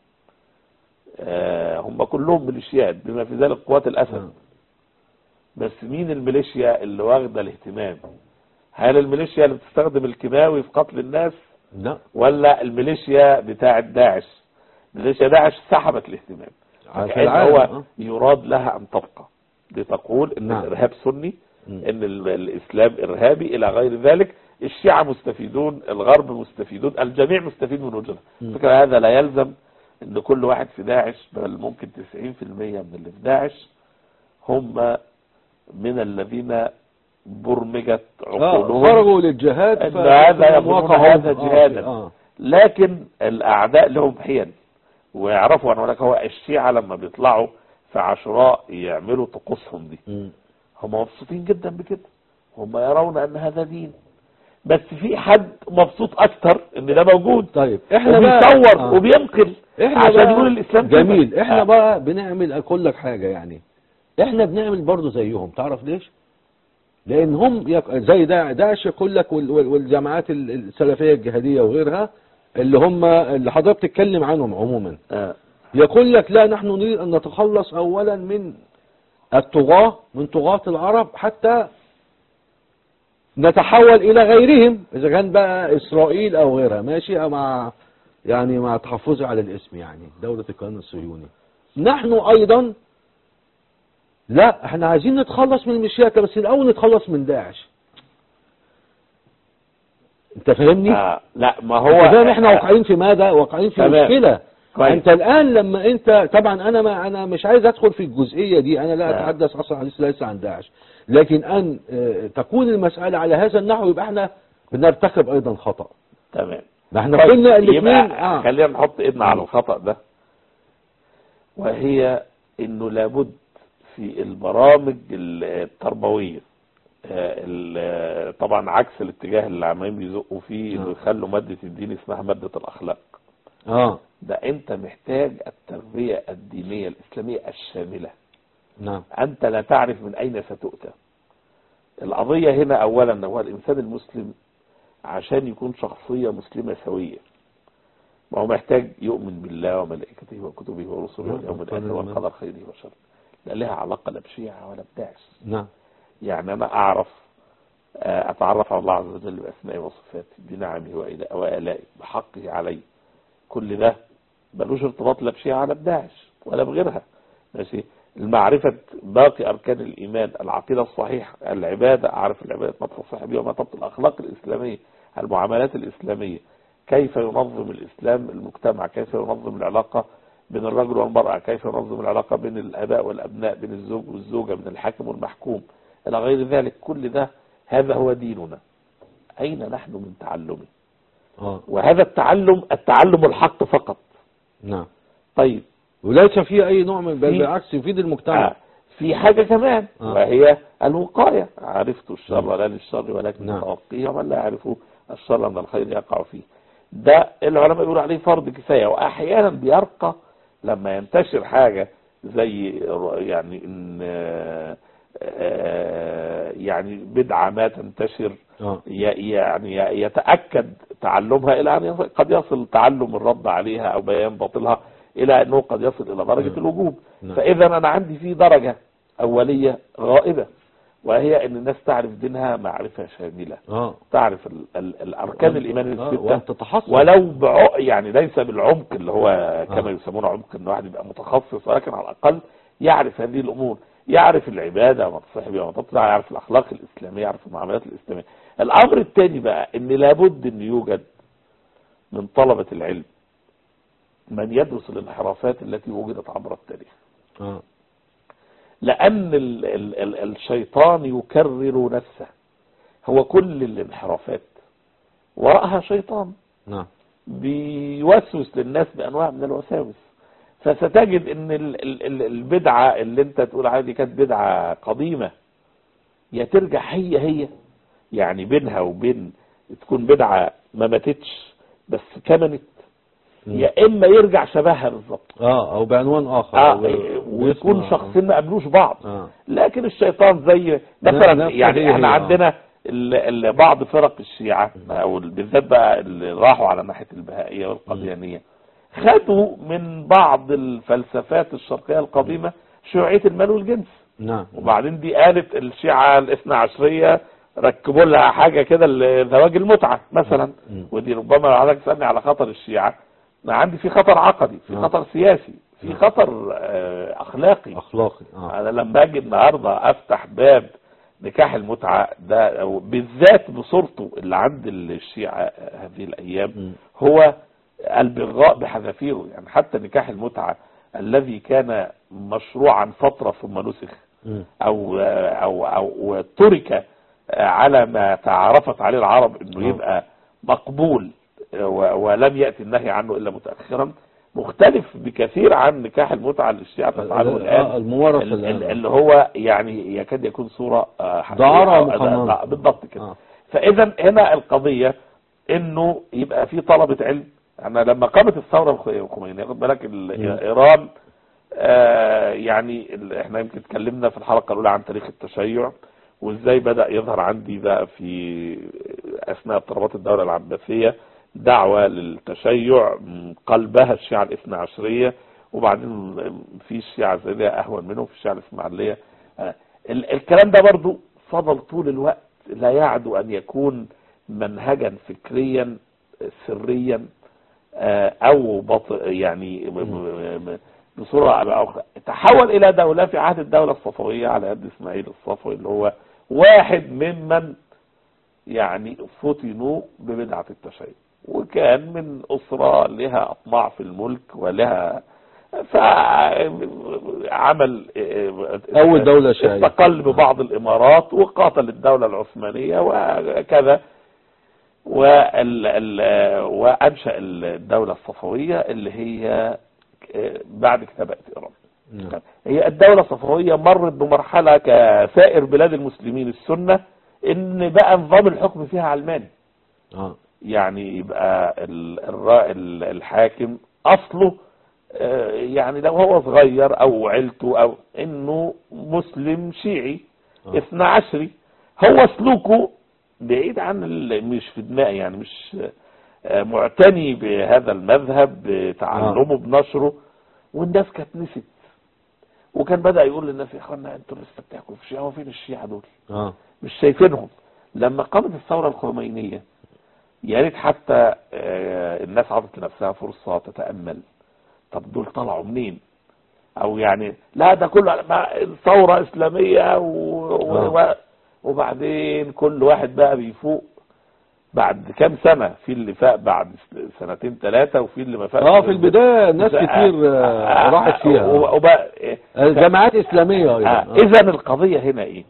آه هم كلهم ميليشيات بما في ذلك قوات الاسد آه. بس مين الميليشيا اللي واخده الاهتمام هل الميليشيا اللي بتستخدم الكيماوي في قتل الناس لا ولا الميليشيا بتاعه داعش ميليشيا داعش سحبت الاهتمام في كأن العالم هو آه. يراد لها ان تبقى لتقول ان نعم. الارهاب سني مم. ان ال- الاسلام ارهابي الى غير ذلك الشيعة مستفيدون الغرب مستفيدون الجميع مستفيد من وجودها مم. فكرة هذا لا يلزم ان كل واحد في داعش بل ممكن 90% من اللي في داعش هم من الذين برمجت اه عقولهم خرجوا للجهاد إن ف- هذا يظنون وقعوا- هذا آه، جهادا. اه لكن الاعداء لهم حيل ويعرفوا ان هناك هو الشيعة لما بيطلعوا في عاشوراء يعملوا طقوسهم دي مم. هم مبسوطين جدا بكده هم يرون ان هذا دين بس في حد مبسوط اكتر ان ده موجود طيب احنا بقى وبيصور آه. وبينقل احنا عشان بقى يقول الاسلام كده. جميل احنا آه. بقى بنعمل اقول لك حاجة يعني احنا بنعمل برضو زيهم تعرف ليش لان هم يق... زي دا- داعش يقول لك وال... وال- والجماعات ال- السلفية الجهادية وغيرها اللي هم اللي حضرتك تتكلم عنهم عموما آه. يقول لك لا نحن نريد ان نتخلص اولا من الطغاة من طغاة العرب حتى نتحول الى غيرهم اذا كان بقى اسرائيل او غيرها ماشي أو مع يعني مع تحفظي على الاسم يعني دولة الكيان الصهيوني نحن ايضا لا احنا عايزين نتخلص من المشيئة بس الاول نتخلص من داعش انت فاهمني آه. لا ما هو هو فاهم احنا واقعين في ماذا واقعين في تمام. مشكلة كويس. انت الان لما انت طبعا انا ما انا مش عايز ادخل في الجزئية دي انا لا نعم. اتحدث اصلا ليس ليس عن داعش لكن ان اه، تكون المسألة على هذا النحو يبقى احنا بنرتكب ايضا خطأ تمام ما احنا طيب، كنا الاثنين يبقى اه خلينا نحط ايدنا على الخطأ ده وهي انه لابد في البرامج التربوية آه، ال- طبعا عكس الاتجاه اللي عمالين بيزقوا فيه انه نعم. يخلوا مادة الدين اسمها مادة الاخلاق اه ده انت محتاج التربية الدينية الاسلامية الشاملة نعم انت لا تعرف من اين ستؤتى القضية هنا اولا هو الانسان المسلم عشان يكون شخصية مسلمة سوية ما هو محتاج يؤمن بالله وملائكته وكتبه ورسله نعم، واليوم وقدر الاخر ما- والقدر خيره وشره لا لها علاقة لا بشيعة ولا بداعش نعم يعني انا اعرف آه، اتعرف على الله عز وجل باسمائه وصفاته بنعمه وإلا- والائه بحقه علي كل ده ملوش ارتباط لا بشيعة ولا بداعش ولا بغيرها ماشي المعرفة باقي أركان الإيمان العقيدة الصحيحة العبادة أعرف العبادة ما تصح بها وما تبطل الأخلاق الإسلامية المعاملات الإسلامية كيف ينظم الإسلام المجتمع كيف ينظم العلاقة بين الرجل والمرأة كيف ينظم العلاقة بين الآباء والأبناء بين الزوج والزوجة بين الحاكم والمحكوم إلى غير ذلك كل ده هذا هو ديننا أين نحن من تعلمه اه وهذا التعلم التعلم الحق فقط نعم طيب وليس فيه اي نوع من بل في- بالعكس يفيد المجتمع آه. في حاجة كمان آه. وهي الوقاية عرفت الشر لا للشر ولكن نعم. توقيه ومن لا يعرف الشر من الخير يقع فيه ده العلماء يقولوا عليه فرض كفاية وأحيانا بيرقى لما ينتشر حاجة زي يعني إن آه، آه، يعني بدعة ما تنتشر اه ي- يعني يتأكد تعلمها إلى أن يصل قد يصل تعلم الرد عليها أو بيان باطلها إلى أنه قد يصل إلى درجة نعم. الوجوب نعم. فإذا أنا عندي في درجة أولية غائبة وهي أن الناس تعرف دينها معرفة شاملة اه تعرف ال ال الأركان الإيمان آه، الستة وان تتحصل ولو بعق يعني ليس بالعمق اللي هو كما آه. يسمونه عمق ان واحد يبقى متخصص ولكن على الاقل يعرف هذه الامور يعرف العباده وما تصح بها وما تطلع يعرف الاخلاق الاسلاميه يعرف المعاملات الاسلاميه الامر الثاني بقى ان لابد ان يوجد من طلبه العلم من يدرس الانحرافات التي وجدت عبر التاريخ اه لان ال ال ال الشيطان يكرر نفسه هو كل الانحرافات وراءها شيطان نعم بيوسوس للناس بانواع من الوساوس فستجد ان ال- ال- ال- البدعه اللي انت تقول عليها دي كانت بدعه قديمه يا ترجع هي هي يعني بينها وبين تكون بدعه ما ماتتش بس كمنت مم. يا اما يرجع شبهها بالظبط اه او بعنوان اخر آه أو ويكون باسم- شخصين ما قابلوش بعض اه لكن الشيطان زي مثلا نفس يعني هي احنا هي، آه. عندنا ال- ال- بعض فرق الشيعة او بالذات بقى اللي راحوا على ناحية البهائية والقديانية خدوا من بعض الفلسفات الشرقية القديمة شيوعية المال والجنس نعم وبعدين دي قالت الشيعة الاثنى عشرية ركبوا لها حاجة كده لزواج المتعة مثلا مم. ودي ربما لو حضرتك تسألني على خطر الشيعة أنا عندي في خطر عقدي في نعم. خطر سياسي في نعم. خطر آه، أخلاقي اخلاقي اه انا لما اجي النهارده افتح باب نكاح المتعة ده أو بالذات بصورته اللي عند الشيعة هذه الأيام مم. هو البغاء بحذافيره يعني حتى نكاح المتعة الذي كان مشروعا فترة ثم نسخ مم. أو أو أو ترك على ما تعرفت عليه العرب إنه آه. يبقى مقبول و- ولم يأتي النهي عنه إلا متأخرا مختلف بكثير عن نكاح المتعة اللي الشيعة تفعله آه، الآن الممارسة ال- ال- الآن. اللي هو يعني يكاد يكون صورة آه، حقيقية. دعارة آه، مقننة. لا، بالضبط كده آه. فاذا هنا القضية انه يبقى في طلبة علم انا لما قامت الثورة الخ- الخمينية خد بالك ال- مم. ايران آه يعني ال- احنا يمكن اتكلمنا في الحلقة الاولى عن تاريخ التشيع وازاي بدأ يظهر عندي بقى في اثناء اضطرابات الدولة العباسية دعوة للتشيع م، قلبها الشيعة الاثنى عشرية وبعدين في الشيعة الزيدية اهون منهم في الشيعة الاسماعيلية آه، ال- الكلام ده برضو فضل طول الوقت لا يعدو ان يكون منهجا فكريا سريا آه، او بط يعني م- م- م- بصوره او اخرى تحول الى دوله في عهد الدوله الصفويه على يد اسماعيل الصفوي اللي هو واحد ممن يعني فتنوا ببدعه التشيع وكان من اسره لها اطماع في الملك ولها فعمل أول دولة شيعية. استقل ببعض الامارات وقاتل الدوله العثمانيه وكذا وال ال وانشا الدوله الصفويه اللي هي بعد كتابه ايران نعم. هي الدوله الصفويه مرت بمرحله كسائر بلاد المسلمين السنه ان بقى نظام الحكم فيها علماني اه يعني يبقى ال- الرا- ال- الحاكم اصله آه، يعني لو هو صغير او عيلته او انه مسلم شيعي آه. اثنى عشري هو سلوكه بعيد عن ال- مش في دماغي يعني مش آه، معتني بهذا المذهب بتعلمه بنشره والناس كانت نسيت وكان بدأ يقول للناس يا اخوانا انتوا لسه بتاكلوا في الشيعة وفين الشيعة دول اه مش شايفينهم لما قامت الثورة الخمينية يا ريت حتى آه، الناس عطت لنفسها فرصة تتأمل طب دول طلعوا منين او يعني لا ده كله ما- ثورة اسلامية و... و... آه. وبعدين كل واحد بقى بيفوق بعد كام سنة في اللي فاق بعد سنتين ثلاثة وفي اللي ما فاقش اه في البداية ناس كتير آه، راحت فيها وبقى جامعات اسلامية ايضا آه. اذا القضية هنا ايه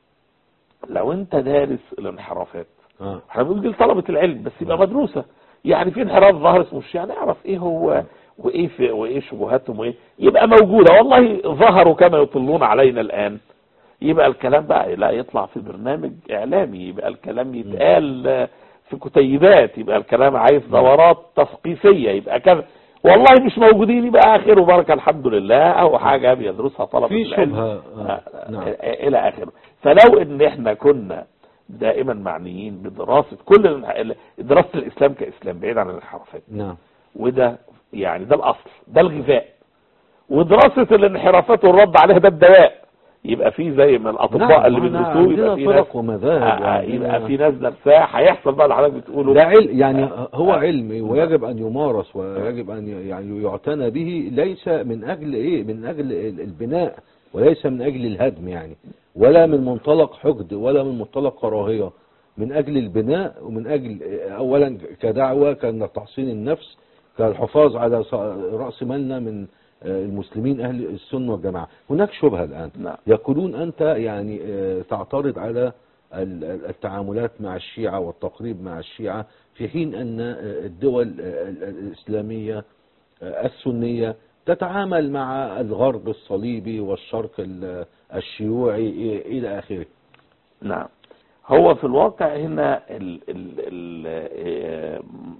لو انت دارس الانحرافات آه. احنا بنقول دي لطلبة العلم بس يبقى مدروسة يعني في انحراف ظاهر اسمه الشيعة نعرف ايه هو وايه في وايه شبهاتهم وايه يبقى موجودة والله ظهروا كما يطلون علينا الان يبقى الكلام بقى لا يطلع في برنامج اعلامي يبقى الكلام يتقال آه، في كتيبات يبقى الكلام عايز دورات تثقيفية يبقى كذا والله مش موجودين يبقى اخره بركة الحمد لله او حاجة بيدرسها طلبة في العلم شبهة آه. آه، نعم آه، الى اخره فلو ان احنا كنا دائما معنيين بدراسة كل الانح- دراسة الاسلام كاسلام بعيد عن الانحرافات نعم وده يعني ده الاصل ده الغذاء ودراسة الانحرافات والرد عليها ده الدواء يبقى في زي ما الاطباء نعم، اللي معنا بيدرسوه يبقى عندنا في ناس فرق ومذاهب آه، آه، وعندنا- يبقى في ناس درساه هيحصل بقى اللي حضرتك بتقوله ده علم يعني هو آه. علم ويجب ان يمارس ويجب ان ي- يعني يعتنى به ليس من اجل ايه من اجل ال- البناء وليس من اجل الهدم يعني ولا من منطلق حقد ولا من منطلق كراهية من اجل البناء ومن اجل آه، اولا كدعوة كان تحصين النفس كالحفاظ على ص- رأس مالنا من آه، المسلمين اهل السنة والجماعة هناك شبهة الان نعم يقولون أنت يعني آه، تعترض على ال- ال- التعاملات مع الشيعة والتقريب مع الشيعة في حين أن آه، الدول آه، ال- الإسلامية آه، السنية تتعامل مع الغرب الصليبي والشرق ال- الشيوعي إ- إلى آخره نعم هو في الواقع هنا ال ال ال آه،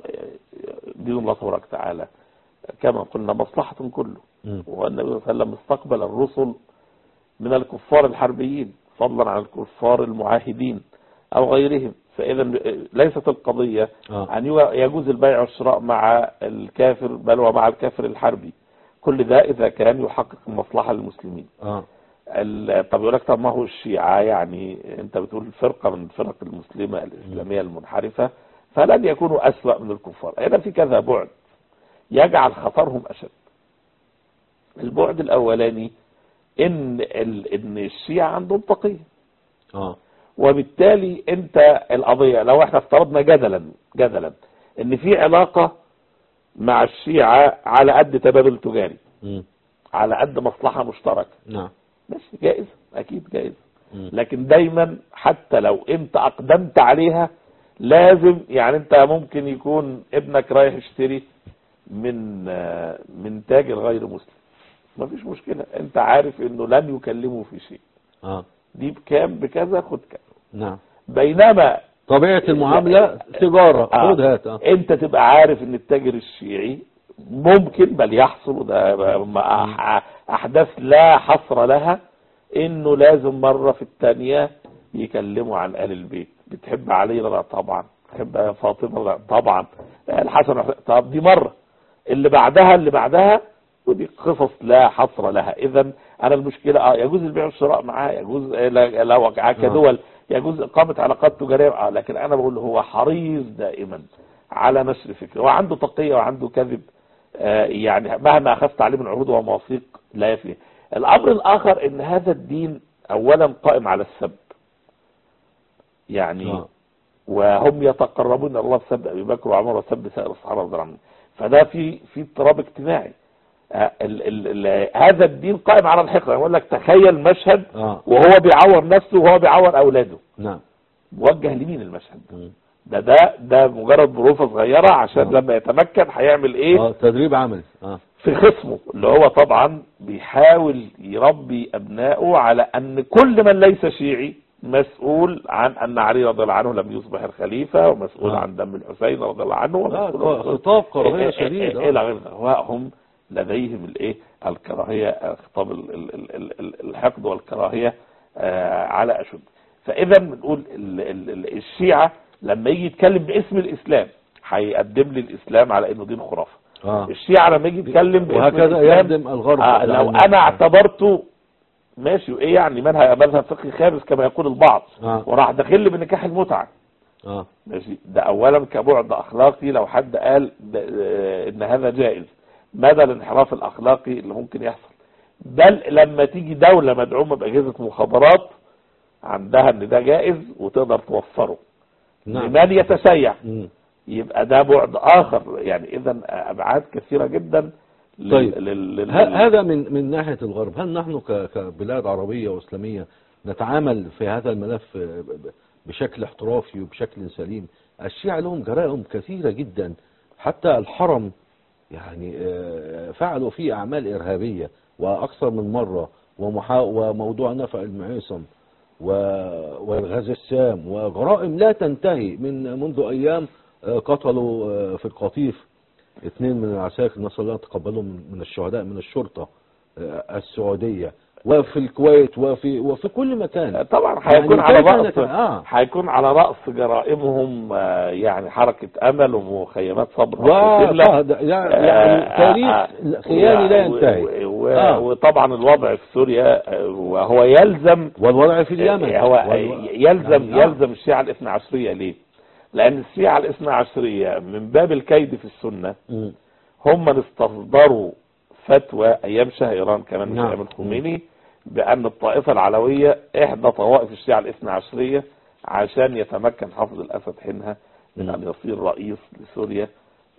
دين الله تبارك وتعالى كما قلنا مصلحة كله مم. والنبي صلى الله عليه وسلم استقبل الرسل من الكفار الحربيين فضلا عن الكفار المعاهدين او غيرهم فاذا ليست القضية آه. ان يجوز البيع والشراء مع الكافر بل ومع الكافر الحربي كل ده اذا كان يحقق المصلحة للمسلمين آه. ال- طب يقول لك طب ما هو الشيعة يعني انت بتقول فرقة من الفرق المسلمة الاسلامية المنحرفة فلن يكونوا اسوأ من الكفار هنا في كذا بعد يجعل خطرهم اشد البعد الاولاني ان ال... ان الشيعة عندهم تقية آه. وبالتالي انت القضية لو احنا افترضنا جدلا جدلا ان في علاقة مع الشيعة على قد تبادل تجاري مم. على قد مصلحة مشتركة نعم ماشي جائز اكيد جائز مم. لكن دايما حتى لو انت اقدمت عليها لازم يعني انت ممكن يكون ابنك رايح يشتري من آه، من تاجر غير مسلم مفيش مشكلة انت عارف انه لن يكلمه في شيء اه دي بكام بكذا خد كذا نعم بينما طبيعة المعاملة تجارة آه. خد هات اه انت تبقى عارف ان التاجر الشيعي ممكن بل يحصل ده م- أح- احداث لا حصر لها انه لازم مرة في الثانية يكلموا عن آل البيت بتحب علي لا طبعا بتحب فاطمة لا طبعا الحسن والحسين. طب دي مرة اللي بعدها اللي بعدها ودي قصص لا حصر لها اذا انا المشكلة اه يجوز البيع والشراء معاه يجوز آه، لا- لو كدول يجوز اقامة علاقات تجارية اه لكن انا بقول هو حريص دائما على نشر فكره وعنده تقية وعنده كذب آه، يعني مهما اخذت عليه من عروض ومواثيق لا يفي الامر الاخر ان هذا الدين اولا قائم على السب يعني آه. وهم يتقربون الى الله بسب ابي بكر وعمر وسب سائر الصحابه رضي الله عنهم فده في في اضطراب اجتماعي آه، ال ال ال هذا الدين قائم على الحقد انا بقول لك تخيل مشهد اه وهو بيعور نفسه وهو بيعور اولاده نعم موجه لمين المشهد مم. ده ده ده مجرد بروفه صغيره عشان آه. لما يتمكن هيعمل ايه اه تدريب عملي اه في خصمه اللي هو طبعا بيحاول يربي ابنائه على ان كل من ليس شيعي مسؤول عن ان علي رضي الله عنه لم يصبح الخليفه ومسؤول آه. عن دم الحسين رضي الله عنه لا ومسؤول خطاب كراهية إيه إيه شديد إيه آه. الى غير ذلك. وهم لديهم الايه الكراهيه خطاب ال- ال- ال- ال- ال- الحقد والكراهيه آه، على اشد فاذا بنقول ال- ال- ال- الشيعه لما يجي يتكلم باسم الاسلام هيقدم لي الاسلام على انه دين خرافه اه الشيعة لما يجي يتكلم باسم وهكذا الإسلام، يخدم الغرب آه لو يعني- انا اعتبرته ماشي وايه يعني منها مذهب فقهي خامس كما يقول البعض آه. وراح داخل لي بنكاح المتعه اه ماشي ده اولا كبعد اخلاقي لو حد قال ده آه، ان هذا جائز مدى الانحراف الاخلاقي اللي ممكن يحصل بل لما تيجي دولة مدعومة باجهزة مخابرات عندها ان ده جائز وتقدر توفره نعم لمن يتسيع مم. يبقى ده بعد اخر يعني اذا ابعاد كثيرة جدا لل- طيب. لل- لل- ه- هذا من من ناحية الغرب هل نحن ك- كبلاد عربية وإسلامية نتعامل في هذا الملف ب- ب- بشكل احترافي وبشكل سليم الشيعة لهم جرائم كثيرة جدا حتى الحرم يعني آه، فعلوا فيه أعمال إرهابية وأكثر من مرة ومحا... وموضوع نفع المعيصم و... والغاز السام وجرائم لا تنتهي من منذ أيام آه، قتلوا آه، في القطيف اثنين من العساكر نسأل الله تقبلهم من من الشهداء من الشرطة آه، السعودية وفي الكويت وفي وفي كل مكان طبعا هيكون يعني على كيف رأس نت- آه. هيكون على رأس جرائمهم آه، يعني حركة أمل ومخيمات صبر و... وقتلة. فهد- يعني تاريخ خيالي لا ينتهي و- و- آه. وطبعا الوضع في سوريا آه، وهو يلزم والوضع في اليمن هو والو- يلزم يعني آه. يلزم الشيعة الاثنى عشرية ليه؟ لأن الشيعة الاثنى عشرية من باب الكيد في السنة مم. هم من استصدروا فتوى أيام شاه إيران كمان مش نعم. أيام الخميني بأن الطائفة العلوية إحدى طوائف الشيعة الاثنى عشرية عشان يتمكن حافظ الأسد حينها من أن يصير رئيس لسوريا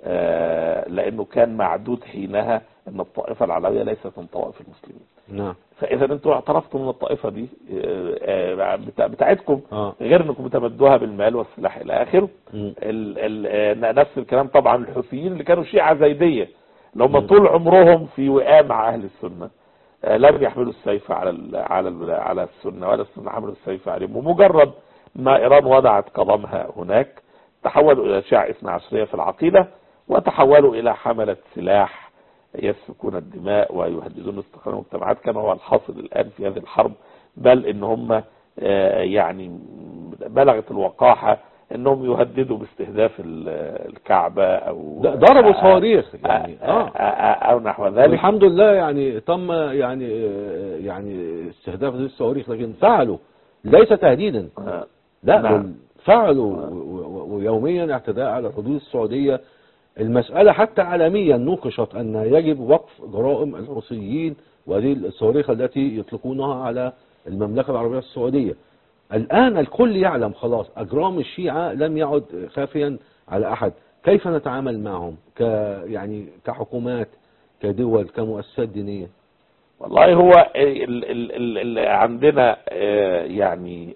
آه، لأنه كان معدود حينها أن الطائفة العلوية ليست من طوائف المسلمين نعم فإذا أنتوا اعترفتوا من الطائفة دي آه، آه، بتاع- بتاعتكم اه غير أنكم بتمدوها بالمال والسلاح إلى آخره مم. ال ال آه، نفس الكلام طبعا الحوثيين اللي كانوا شيعة زيدية اللي هم مم. طول عمرهم في وئام مع أهل السنة آه، لم يحملوا السيف على ال على ال على السنة ولا السنة حملوا السيف عليهم ومجرد ما إيران وضعت قدمها هناك تحولوا إلى شيعة اثنى عشرية في العقيدة وتحولوا إلى حملة سلاح يسفكون الدماء ويهددون استقرار المجتمعات كما هو الحاصل الآن في هذه الحرب بل إن هم آه، يعني بلغت الوقاحة انهم يهددوا باستهداف ال- الكعبة او د- ضربوا صواريخ يعني اه او نحو ذلك الحمد لله يعني تم يعني آه، يعني استهداف هذه الصواريخ لكن فعلوا ليس تهديدا آه، لا نعم. بل فعلوا و- و- ويوميا اعتداء على الحدود السعودية المسألة حتى عالميا نوقشت أن يجب وقف جرائم الحوثيين وهذه الصواريخ التي يطلقونها على المملكة العربية السعودية الآن الكل يعلم خلاص أجرام الشيعة لم يعد خافيا على أحد كيف نتعامل معهم ك يعني كحكومات كدول كمؤسسات دينية والله هو ال ال ال ال عندنا آه، يعني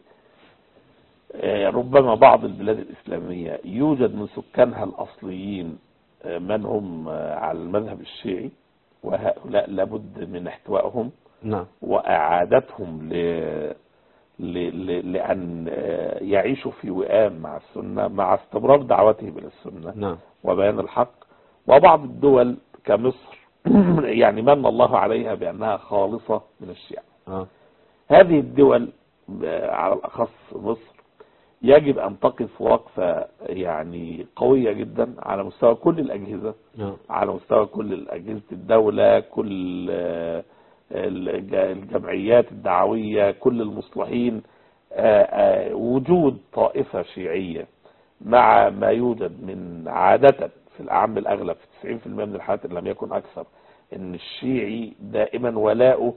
آه، ربما بعض البلاد الإسلامية يوجد من سكانها الأصليين آه، من هم آه، على المذهب الشيعي وهؤلاء لابد من احتوائهم نعم وإعادتهم ل... ل... ل... لأن آه، يعيشوا في وئام مع السنة مع استمرار دعوتهم إلى السنة نعم وبيان الحق وبعض الدول كمصر يعني من الله عليها بأنها خالصة من الشيعة آه. هذه الدول آه، على الأخص مصر يجب أن تقف وقفة يعني قوية جدا على مستوى كل الأجهزة آه. على مستوى كل أجهزة الدولة كل آه، الج- الجمعيات الدعوية كل المصلحين آه، آه، وجود طائفة شيعية مع ما يوجد من عادة في الأعم الأغلب في 90% من الحالات إن لم يكن أكثر إن الشيعي دائما ولاؤه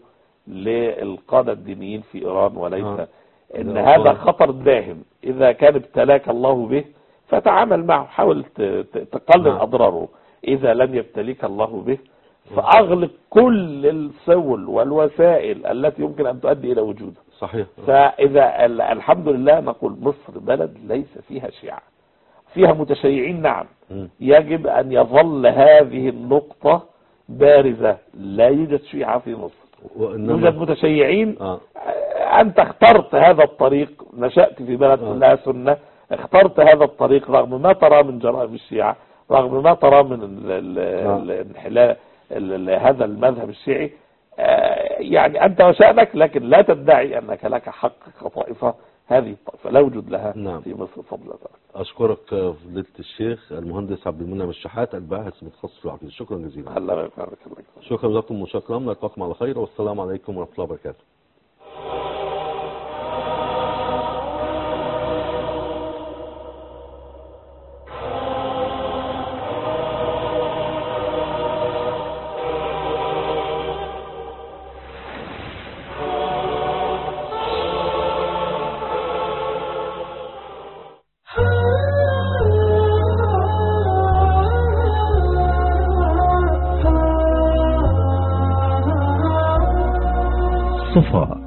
للقادة الدينيين في إيران وليس آه. إن ده هذا هو- خطر داهم إذا كان ابتلاك الله به فتعامل معه حاول ت- ت- تقلل نعم. أضراره إذا لم يبتليك الله به فأغلق كل السبل والوسائل التي يمكن أن تؤدي إلى وجوده صحيح فإذا ال- الحمد لله نقول مصر بلد ليس فيها شيعة فيها متشيعين نعم مم. يجب أن يظل هذه النقطة بارزة لا يوجد شيعة في مصر يوجد وإنما متشيعين آه. أنت اخترت هذا الطريق نشأت في بلد آه. كلها سنة اخترت هذا الطريق رغم ما ترى من جرائم الشيعة رغم ما ترى من ال- ال- آه. الانحلال ال- ال- هذا المذهب الشيعي آه، يعني أنت وشأنك لكن لا تدعي أنك لك حق كطائفة هذه الطائفة لا وجود لها نعم. في مصر فضل الله أشكرك فضيلة الشيخ المهندس عبد المنعم الشحات الباحث متخصص في العقيدة شكرا جزيلا الله يبارك الله شكرا لكم وشكرا نلقاكم على خير والسلام عليكم ورحمة الله وبركاته صفا